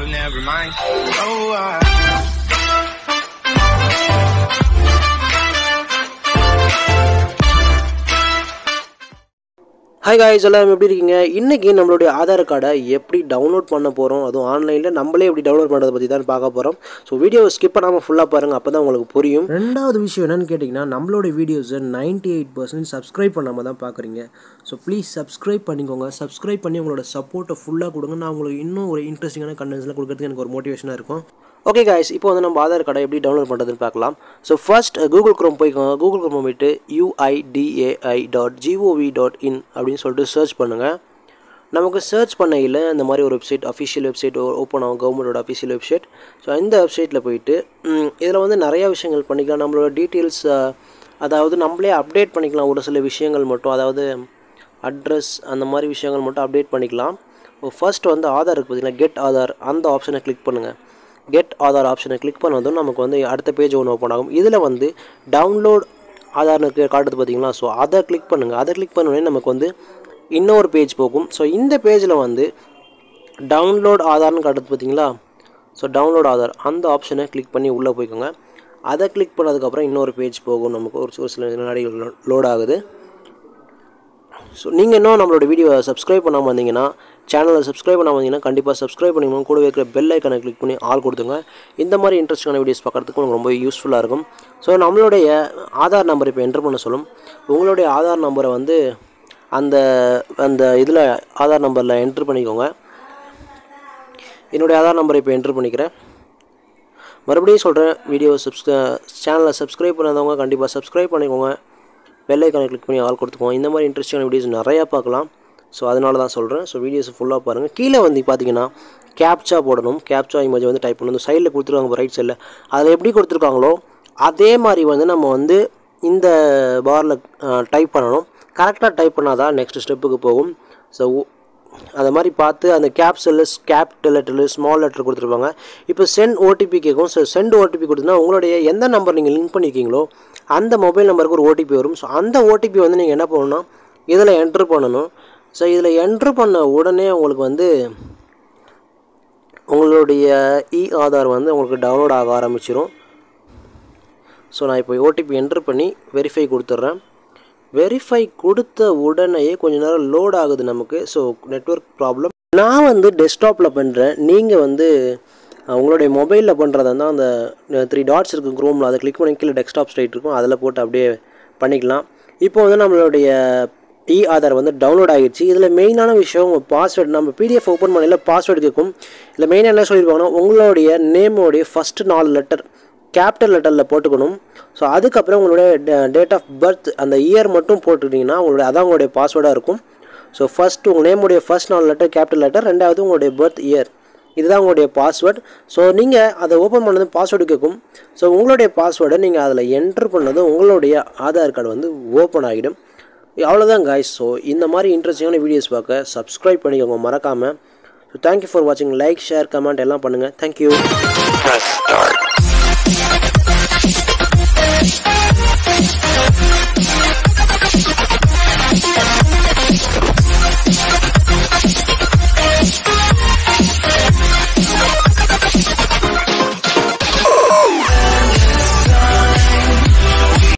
but never mind. Oh, I. Hi guys எல்லாம் எப்படி இருக்கீங்க இன்றைக்கி நம்மளுடைய ஆதார் கார்டை எப்படி டவுன்லோட் பண்ண போகிறோம் அதுவும் ஆன்லைனில் நம்மளே எப்படி டவுன்லோட் பண்ணுறதை பற்றி தான் பார்க்க போகிறோம் ஸோ வீடியோவை ஸ்கிப் பண்ணாமல் ஃபுல்லாக பாருங்கள் அப்போ தான் உங்களுக்கு புரியும் ரெண்டாவது விஷயம் என்னென்னு கேட்டிங்கன்னா நம்மளோட வீடியோஸை நைன்ட்டி எயிட் பர்சன்ட் சப்ஸ்கிரைப் பண்ணாமல் தான் பார்க்குறீங்க ஸோ ப்ளீஸ் சப்ஸ்கிரைப் பண்ணிக்கோங்க சப்ஸ்கிரைப் பண்ணி உங்களோட சப்போர்ட்டை ஃபுல்லாக கொடுங்க நான் உங்களுக்கு இன்னும் ஒரு இன்ட்ரெஸ்டிங்கான கண்டென்ட்ஸ்லாம் கொடுக்கறதுக்கு எனக்கு ஒரு மோட்டிவேஷனாக இருக்கும் ஓகே காய்ஸ் இப்போ வந்து நம்ம ஆதார் கார்டை எப்படி டவுன்லோட் பண்ணுறதுன்னு பார்க்கலாம் ஸோ ஃபர்ஸ்ட் கூகுள் க்ரோம் போய்க்கோங்க கூகுள் க்ரோம் போயிட்டு UIDAI dot G O V dot in அப்படின்னு சொல்லிட்டு சர்ச் பண்ணுங்கள் நமக்கு சர்ச் பண்ணையில் இந்த மாதிரி ஒரு வெப்சைட் அஃபிஷியல் வெப்சைட் ஓப்பன் ஆகும் கவர்மெண்டோட அஃபிஷியல் வெப்சைட் ஸோ இந்த வெப்சைட்டில் போயிட்டு இதில் வந்து நிறையா விஷயங்கள் பண்ணிக்கலாம் நம்மளோட டீட்டெயில்ஸ் அதாவது நம்மளே அப்டேட் பண்ணிக்கலாம் ஒரு சில விஷயங்கள் மட்டும் அதாவது அட்ரஸ் அந்த மாதிரி விஷயங்கள் மட்டும் அப்டேட் பண்ணிக்கலாம் ஃபர்ஸ்ட் வந்து ஆதார் இருக்குது பார்த்தீங்கன்னா கெட் ஆதார் அந்த ஆப்ஷனை கிளிக் பண்ணுங்கள் கெட் ஆதார் ஆப்ஷனை கிளிக் பண்ணதும் நமக்கு வந்து அடுத்த பேஜ் ஒன்று ஓப்பன் ஆகும் இதில் வந்து டவுன்லோட் ஆதார்னுக்கு காட்டுது பார்த்தீங்களா ஸோ அதை கிளிக் பண்ணுங்கள் அதை கிளிக் பண்ணோடனே நமக்கு வந்து இன்னொரு பேஜ் போகும் ஸோ இந்த பேஜில் வந்து டவுன்லோட் ஆதார்னு காட்டுது பார்த்தீங்களா ஸோ டவுன்லோட் ஆதார் அந்த ஆப்ஷனை கிளிக் பண்ணி உள்ளே போய்க்கோங்க அதை கிளிக் பண்ணதுக்கப்புறம் இன்னொரு பேஜ் போகும் நமக்கு ஒரு ஒரு சில வினாடிகள் லோட் ஆகுது ஸோ நீங்கள் இன்னும் நம்மளோட வீடியோவை சப்ஸ்கிரைப் பண்ணாமல் வந்தீங்கன்னா சேனலை சப்ஸ்கிரைப் பண்ணாமல் வந்தீங்கன்னா கண்டிப்பாக சப்ஸ்கிரைப் பண்ணிக்கணும் கூட இருக்கிற பெல் ஐக்கனை கிளிக் பண்ணி ஆள் கொடுத்துங்க இந்த மாதிரி இன்ட்ரெஸ்டான வீடியோஸ் பார்க்குறதுக்கு உங்களுக்கு ரொம்ப யூஸ்ஃபுல்லாக இருக்கும் ஸோ நம்மளுடைய ஆதார் நம்பர் இப்போ என்டர் பண்ண சொல்லும் உங்களுடைய ஆதார் நம்பரை வந்து அந்த அந்த இதில் ஆதார் நம்பரில் என்ட்ரு பண்ணிக்கோங்க என்னுடைய ஆதார் நம்பரை இப்போ என்ட்ரு பண்ணிக்கிறேன் மறுபடியும் சொல்கிறேன் வீடியோ சப்ஸ்கிரை சேனலை சப்ஸ்கிரைப் பண்ணாதவங்க கண்டிப்பாக சப்ஸ்கிரைப் பண்ணிக்கோங்க பெல் ஐக்கானை கிளிக் பண்ணி ஆள் கொடுத்துக்கோங்க இந்த மாதிரி இன்ட்ரெஸ்டிங்கான வீடியோஸ் நிறையா பார்க்கலாம் ஸோ அதனால தான் சொல்கிறேன் ஸோ வீடியோஸ் ஃபுல்லாக பாருங்கள் கீழே வந்து பார்த்தீங்கன்னா கேப்ச்சா போடணும் கேப்ச்சா இமேஜ் வந்து டைப் பண்ணணும் சைடில் கொடுத்துருக்காங்க ரைட் சைடில் அதில் எப்படி கொடுத்துருக்காங்களோ அதே மாதிரி வந்து நம்ம வந்து இந்த பாரில் டைப் பண்ணணும் கரெக்டாக டைப் பண்ணால் தான் நெக்ஸ்ட் ஸ்டெப்புக்கு போகும் ஸோ அதை மாதிரி பார்த்து அந்த கேப்சல் கேபிட்டல் லெட்டர் ஸ்மால் லெட்டர் கொடுத்துருப்பாங்க இப்போ சென்ட் ஓடிபி கேட்கும் ஸோ சென்ட் ஓடிபி கொடுத்தனா உங்களுடைய எந்த நம்பர் நீங்கள் லிங்க் பண்ணியிருக்கீங்களோ அந்த மொபைல் நம்பருக்கு ஒரு ஓடிபி வரும் ஸோ அந்த ஓடிபி வந்து நீங்கள் என்ன பண்ணணும்னா இதில் என்ட்ரு பண்ணணும் ஸோ இதில் என்ட்ரு பண்ண உடனே உங்களுக்கு வந்து உங்களுடைய இ ஆதார் வந்து உங்களுக்கு டவுன்லோட் ஆக ஆரம்பிச்சிடும் ஸோ நான் இப்போ ஓடிபி என்ட்ரு பண்ணி வெரிஃபை கொடுத்துட்றேன் வெரிஃபை கொடுத்த உடனேயே கொஞ்ச நேரம் லோட் ஆகுது நமக்கு ஸோ நெட்ஒர்க் ப்ராப்ளம் நான் வந்து டெஸ்க்டாப்பில் பண்ணுறேன் நீங்கள் வந்து உங்களுடைய மொபைலில் பண்ணுறதா இருந்தால் அந்த த்ரீ டாட்ஸ் இருக்குது க்ரோமில் அதை கிளிக் பண்ணி கீழே டெஸ்க்டாப் ஸ்ட்ரைட் இருக்கும் அதில் போட்டு அப்படியே பண்ணிக்கலாம் இப்போ வந்து நம்மளுடைய இ ஆதார் வந்து டவுன்லோட் ஆகிடுச்சு இதில் மெயினான விஷயம் பாஸ்வேர்டு நம்ம பிடிஎஃப் ஓப்பன் பண்ணல பாஸ்வேர்டு கேட்கும் இதில் மெயினாக என்ன சொல்லியிருக்காங்கன்னா உங்களுடைய நேமோடைய ஃபஸ்ட்டு நாலு லெட்டர் கேபிட்டல் லெட்டரில் போட்டுக்கணும் ஸோ அதுக்கப்புறம் உங்களுடைய டேட் ஆஃப் பர்த் அந்த இயர் மட்டும் போட்டுக்கிட்டிங்கன்னா உங்களுடைய அதான் உங்களுடைய பாஸ்வேர்டாக இருக்கும் ஸோ ஃபஸ்ட்டு உங்கள் நேமுடைய ஃபஸ்ட் நாலு லெட்டர் கேபிட்டல் லெட்டர் ரெண்டாவது உங்களுடைய பர்த் இயர் இதுதான் உங்களுடைய பாஸ்வேர்டு ஸோ நீங்கள் அதை ஓப்பன் பண்ணது பாஸ்வேர்டு கேட்கும் ஸோ உங்களுடைய பாஸ்வேர்டை நீங்கள் அதில் என்ட்ரு பண்ணது உங்களுடைய ஆதார் கார்டு வந்து ஓப்பன் ஆகிடும் அவ்வளோதான் காய்ஸ் ஸோ இந்த மாதிரி இன்ட்ரெஸ்டிங்கான வீடியோஸ் பார்க்க சப்ஸ்கிரைப் பண்ணிக்கோங்க மறக்காமல் ஸோ தேங்க்யூ ஃபார் வாட்சிங் லைக் ஷேர் கமெண்ட் எல்லாம் பண்ணுங்கள் தேங்க்யூ Press start.